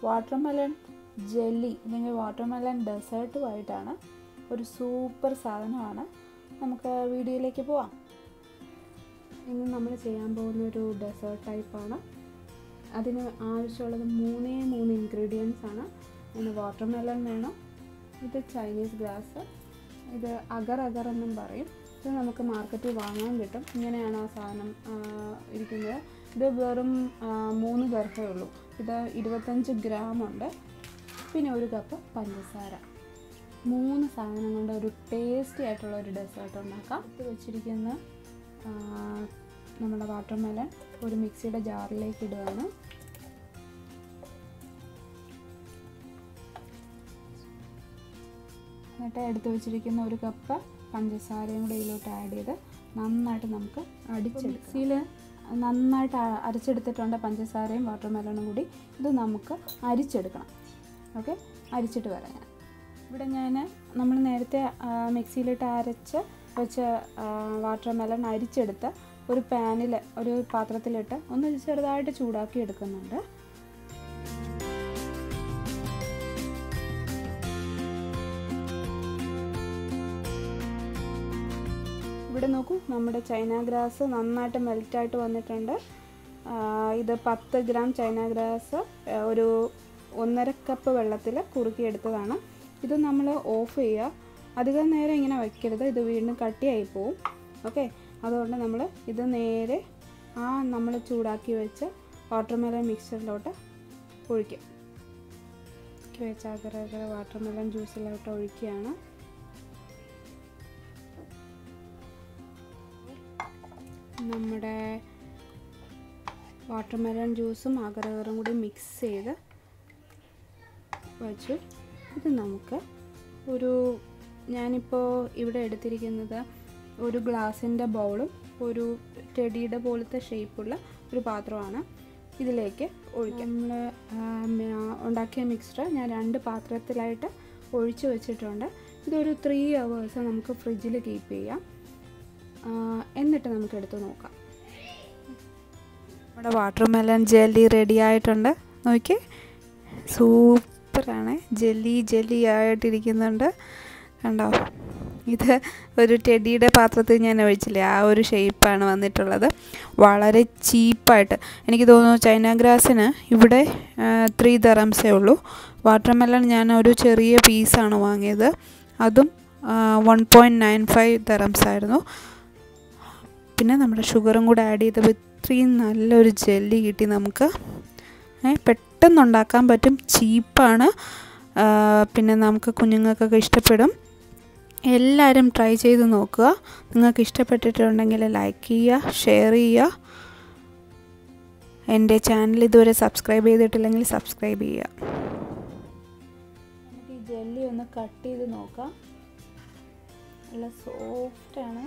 watermelon jelly അല്ലെങ്കിൽ watermelon ഡെസേർട്ടുമായിട്ടാണ് ഒരു സൂപ്പർ സാധനമാണ് നമുക്ക് വീഡിയോയിലേക്ക് പോവാം ഇന്ന് നമ്മൾ ചെയ്യാൻ പോകുന്ന ഒരു ഡെസേർട്ട് ടൈപ്പാണ് അതിന് ആവശ്യമുള്ളത് മൂന്നേ മൂന്ന് ഇൻഗ്രീഡിയൻസ് ആണ് അതിന് വാട്ടർമെലൺ വേണം ഇത് ചൈനീസ് ഗ്രാസ് ഇത് അഗർ അഗർ എന്നും പറയും ഇത് നമുക്ക് മാർക്കറ്റിൽ വാങ്ങാൻ കിട്ടും ഇങ്ങനെയാണ് ആ സാധനം ആ, ഇരിക്കുന്നത് ഇത് വെറും ആ, മൂന്ന് പേർക്കേ ഉള്ളൂ ഇത് ഇരുപത്തഞ്ച് ഗ്രാം ഉണ്ട് പിന്നെ ഒരു കപ്പ് പഞ്ചസാര മൂന്ന് സാധനം കൊണ്ട് ഒരു ടേസ്റ്റി ആയിട്ടുള്ള ഒരു ഡെസേർട്ട് ഉണ്ടാക്കാം ഇത് വെച്ചിരിക്കുന്ന ആ, നമ്മുടെ വാട്ടർമെലൺ ഒരു മിക്സിയുടെ ജാറിലേക്ക് ഇടുകയാണ് എന്നിട്ട് എടുത്ത് വെച്ചിരിക്കുന്ന ഒരു കപ്പ് പഞ്ചസാരയും കൂടെ ഇതിലോട്ട് ആഡ് ചെയ്ത് നന്നായിട്ട് നമുക്ക് അടിച്ചെടുക്കാം മിക്സിയിൽ നന്നായിട്ട് അ- അരച്ചെടുത്തിട്ടുണ്ട് പഞ്ചസാരയും വാട്ടർമെലണും കൂടി ഇത് നമുക്ക് അരിച്ചെടുക്കണം ഓക്കെ അരിച്ചിട്ട് വരാം ഞാൻ ഇവിടെ ഞാൻ നമ്മൾ നേരത്തെ ആ, മിക്സിയിലിട്ട് അരച്ച് വെച്ച വാട്ടർമെലൺ അരിച്ചെടുത്ത് ഒരു പാനിൽ ഒരു പാത്രത്തിലിട്ട് ഒന്ന് ചെറുതായിട്ട് ചൂടാക്കി എടുക്കുന്നുണ്ട് ഇവിടെ നോക്കൂ നമ്മുടെ ചൈന ഗ്രാസ് നന്നായിട്ട് മെൽറ്റായിട്ട് വന്നിട്ടുണ്ട് ആ, ഇത് പത്ത് ഗ്രാം ചൈന ഗ്രാസ് ആ, ഒരു ഒന്നര കപ്പ് വെള്ളത്തിൽ കുറുക്കിയെടുത്തതാണ് ഇത് നമ്മൾ ഓഫ് ചെയ്യുക അധികം നേരം ഇങ്ങനെ വയ്ക്കരുത് ഇത് വീണ്ടും കട്ടിയായി പോവും ഓക്കെ അതുകൊണ്ട് നമ്മൾ ഇത് നേരെ ആ നമ്മൾ ചൂടാക്കി വെച്ച വാട്ടർമെലൺ മിക്സറിലോട്ട് ഒഴിക്കും ഒഴിക്കി വെച്ച അകരകര വാട്ടർമെലൺ ജ്യൂസിലോട്ട് ഒഴിക്കുകയാണ് നമ്മുടെ വാട്ടർമെലൺ ജ്യൂസും അകരകറും കൂടി മിക്സ് ചെയ്ത് വച്ചു ഇത് നമുക്ക് ഒരു ഞാനിപ്പോൾ ഇവിടെ എടുത്തിരിക്കുന്നത് ഒരു ഗ്ലാസിൻ്റെ ബൗളും ഒരു ടെഡിയുടെ പോലത്തെ ഷേപ്പുള്ള ഒരു പാത്രമാണ് ഇതിലേക്ക് ഒഴിക്കാം നമ്മൾ ഉണ്ടാക്കിയ മിക്സ്ചർ ഞാൻ രണ്ട് പാത്രത്തിലായിട്ട് ഒഴിച്ച് വെച്ചിട്ടുണ്ട് ഇതൊരു ത്രീ അവേഴ്സ് നമുക്ക് ഫ്രിഡ്ജിൽ കീപ്പ് ചെയ്യാം ആ, എന്നിട്ട് നമുക്ക് എടുത്ത് നോക്കാം നമ്മുടെ വാട്ടർ മെലൺ ജെല്ലി റെഡി ആയിട്ടുണ്ട് നോക്കി സൂപ്പറാണ് ജെല്ലി ജെല്ലി ആയിട്ടിരിക്കുന്നുണ്ട് കണ്ടോ ഇത് ഒരു ടെഡിയുടെ പാത്രത്തിൽ ഞാൻ ഒഴിച്ചില്ലേ ആ ഒരു ഷേപ്പാണ് വന്നിട്ടുള്ളത് വളരെ ചീപ്പായിട്ട് എനിക്ക് തോന്നുന്നു ചൈന ഗ്രാസിന് ഇവിടെ ത്രീ ദറംസേ ഉള്ളൂ വാട്ടർ മെലൺ ഞാൻ ഒരു ചെറിയ പീസാണ് വാങ്ങിയത് അതും one point nine five dirhams ആയിരുന്നു പിന്നെ നമ്മുടെ ഷുഗറും കൂടെ ആഡ് ചെയ്തപ്പോൾ ഇത്രയും നല്ലൊരു ജെല്ലി കിട്ടി നമുക്ക് ഏ, പെട്ടെന്ന് ഉണ്ടാക്കാൻ പറ്റും ചീപ്പാണ് പിന്നെ നമുക്ക് കുഞ്ഞുങ്ങൾക്കൊക്കെ ഇഷ്ടപ്പെടും എല്ലാവരും ട്രൈ ചെയ്ത് നോക്കുക നിങ്ങൾക്ക് ഇഷ്ടപ്പെട്ടിട്ടുണ്ടെങ്കിൽ ലൈക്ക് ചെയ്യുക ഷെയർ ചെയ്യുക എൻ്റെ ചാനൽ ഇതുവരെ സബ്സ്ക്രൈബ് ചെയ്തിട്ടില്ലെങ്കിൽ സബ്സ്ക്രൈബ് ചെയ്യുക നമുക്ക് ഈ ജെല്ലി ഒന്ന് കട്ട് ചെയ്ത് നോക്കാം നല്ല സോഫ്റ്റാണ്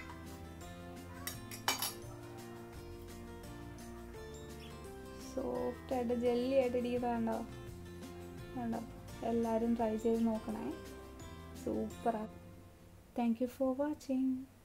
സോഫ്റ്റായിട്ട് ജെല്ലി ആയിട്ട് ഇരിക്കുന്നതുണ്ടോ കണ്ടോ എല്ലാവരും ട്രൈ ചെയ്ത് നോക്കണേ സൂപ്പറാണ് താങ്ക് യു ഫോർ വാച്ചിങ്